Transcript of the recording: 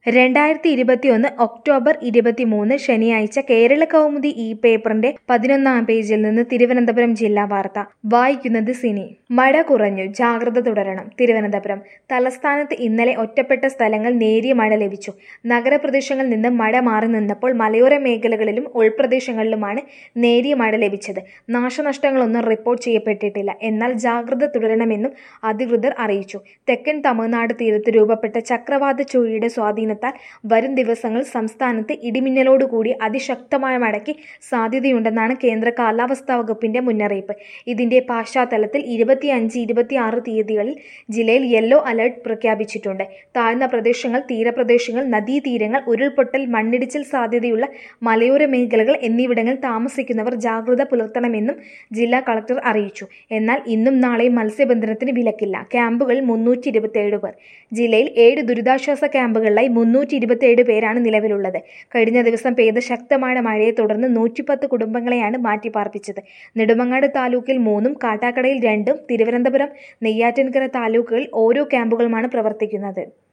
രണ്ടായിരത്തി ഇരുപത്തിയൊന്ന് ഒക്ടോബർ ഇരുപത്തിമൂന്ന് ശനിയാഴ്ച കേരള കൗമുദി ഈ പേപ്പറിന്റെ പതിനൊന്നാം പേജിൽ നിന്ന് തിരുവനന്തപുരം ജില്ലാ വാർത്ത വായിക്കുന്നത് സിനി മഴ കുറഞ്ഞു ജാഗ്രത തുടരണം തിരുവനന്തപുരം തലസ്ഥാനത്ത് ഇന്നലെ ഒറ്റപ്പെട്ട സ്ഥലങ്ങൾ നേരിയ മഴ ലഭിച്ചു നഗരപ്രദേശങ്ങളിൽ നിന്ന് മഴ മാറി നിന്നപ്പോൾ മലയോര മേഖലകളിലും ഉൾപ്രദേശങ്ങളിലുമാണ് നേരിയ മഴ ലഭിച്ചത് നാശനഷ്ടങ്ങളൊന്നും റിപ്പോർട്ട് ചെയ്യപ്പെട്ടിട്ടില്ല എന്നാൽ ജാഗ്രത തുടരണമെന്നും അധികൃതർ അറിയിച്ചു തെക്കൻ തമിഴ്നാട് തീരത്ത് രൂപപ്പെട്ട ചക്രവാത ചുഴിയുടെ സ്വാധീനത്താൽ വരും ദിവസങ്ങൾ സംസ്ഥാനത്ത് ഇടിമിന്നലോടുകൂടി അതിശക്തമായ മഴയ്ക്ക് സാധ്യതയുണ്ടെന്നാണ് കേന്ദ്ര കാലാവസ്ഥാ വകുപ്പിന്റെ മുന്നറിയിപ്പ് ഇതിന്റെ പശ്ചാത്തലത്തിൽ ഇരുപത്തിയഞ്ച് ഇരുപത്തിയാറ് തീയതികളിൽ ജില്ലയിൽ യെല്ലോ അലർട്ട് പ്രഖ്യാപിച്ചിട്ടുണ്ട് താഴ്ന്ന പ്രദേശങ്ങൾ തീരപ്രദേശങ്ങൾ നദീതീരങ്ങൾ ഉരുൾപൊട്ടൽ മണ്ണിടിച്ചിൽ സാധ്യതയുള്ള മലയോര മേഖലകൾ എന്നിവിടങ്ങളിൽ താമസിക്കുന്നവർ ജാഗ്രത പുലർത്തണമെന്നും ജില്ലാ കളക്ടർ അറിയിച്ചു എന്നാൽ ഇന്നും നാളെയും മത്സ്യബന്ധനത്തിന് വിലക്കില്ല ക്യാമ്പുകളിൽ മുന്നൂറ്റി ഇരുപത്തിയേഴ് പേർ ജില്ലയിൽ ഏഴ് ദുരിതാശ്വാസ ക്യാമ്പുകളിലായി മുന്നൂറ്റി ഇരുപത്തിയേഴ് പേരാണ് നിലവിലുള്ളത് കഴിഞ്ഞ ദിവസം പെയ്ത ശക്തമായ മഴയെ തുടർന്ന് നൂറ്റിപ്പത്ത് കുടുംബങ്ങളെയാണ് മാറ്റിപ്പാർപ്പിച്ചത് നെടുമങ്ങാട് താലൂക്കിൽ മൂന്നും കാട്ടാക്കടയിൽ രണ്ടും തിരുവനന്തപുരം നെയ്യാറ്റിൻകര താലൂക്കുകളിൽ ഓരോ ക്യാമ്പുകളുമാണ് പ്രവർത്തിക്കുന്നത്